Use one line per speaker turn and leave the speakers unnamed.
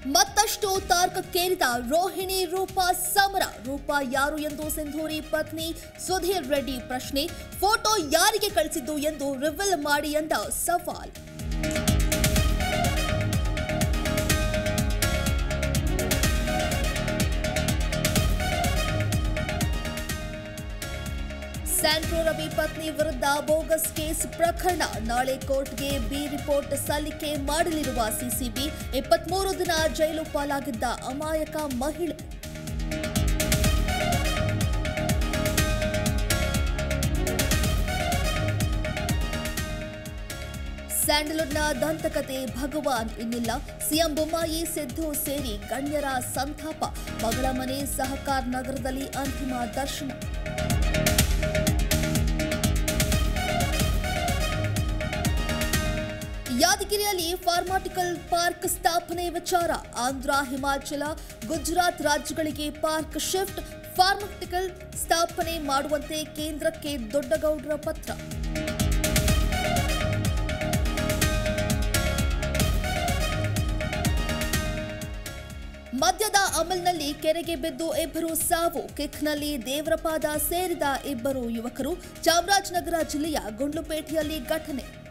ಮತ್ತಷ್ಟು ತಾರ್ಕಕ್ಕೇರಿದ ರೋಹಿಣಿ ರೂಪ ಸಮರ ರೂಪ ಯಾರು ಎಂದು ಸಿಂಧೂರಿ ಪತ್ನಿ ಸುಧೀರ್ ರೆಡ್ಡಿ ಪ್ರಶ್ನೆ ಫೋಟೋ ಯಾರಿಗೆ ಕಳಿಸಿದ್ದು ಎಂದು ರಿವೀಲ್ ಮಾಡಿ ಎಂದ ಸವಾಲ್ ಸ್ಯಾಂಟ್ರೋ ರವಿ ಪತ್ನಿ ವಿರುದ್ಧ ಬೋಗಸ್ ಕೇಸ್ ಪ್ರಕರಣ ನಾಳೆ ಕೋರ್ಟ್ಗೆ ಬಿ ರಿಪೋರ್ಟ್ ಸಲ್ಲಿಕೆ ಮಾಡಲಿರುವ ಸಿಸಿಬಿ ಇಪ್ಪತ್ಮೂರು ದಿನ ಜೈಲು ಪಾಲಾಗಿದ್ದ ಅಮಾಯಕ ಮಹಿಳೆ ಸ್ಯಾಂಡಲ್ವುಡ್ನ ದಂತಕತೆ ಭಗವಾನ್ ಇನ್ನಿಲ್ಲ ಸಿಎಂ ಬೊಮ್ಮಾಯಿ ಸಿದ್ದು ಸೇರಿ ಗಣ್ಯರ ಸಂತಾಪ ಮಗಳ ಮನೆ ಸಹಕಾರ್ ನಗರದಲ್ಲಿ ಅಂತಿಮ ದರ್ಶನ ಯಾದಗಿರಿಯಲ್ಲಿ ಫಾರ್ಮಾಟಿಕಲ್ ಪಾರ್ಕ್ ಸ್ಥಾಪನೆ ವಿಚಾರ ಆಂಧ್ರ ಹಿಮಾಚಲ ಗುಜರಾತ್ ರಾಜ್ಯಗಳಿಗೆ ಪಾರ್ಕ್ ಶಿಫ್ಟ್ ಫಾರ್ಮಾಟಿಕಲ್ ಸ್ಥಾಪನೆ ಮಾಡುವಂತೆ ಕೇಂದ್ರಕ್ಕೆ ದೊಡ್ಡಗೌಡರ ಪತ್ರ ಮದ್ಯದ ಅಮಲ್ನಲ್ಲಿ ಕೆರೆಗೆ ಬಿದ್ದು ಇಬ್ಬರು ಸಾವು ಕಿಕ್ನಲ್ಲಿ ದೇವರಪಾದ ಸೇರಿದ ಇಬ್ಬರು ಯುವಕರು ಚಾಮರಾಜನಗರ ಜಿಲ್ಲೆಯ ಗುಂಡ್ಲುಪೇಟೆಯಲ್ಲಿ ಘಟನೆ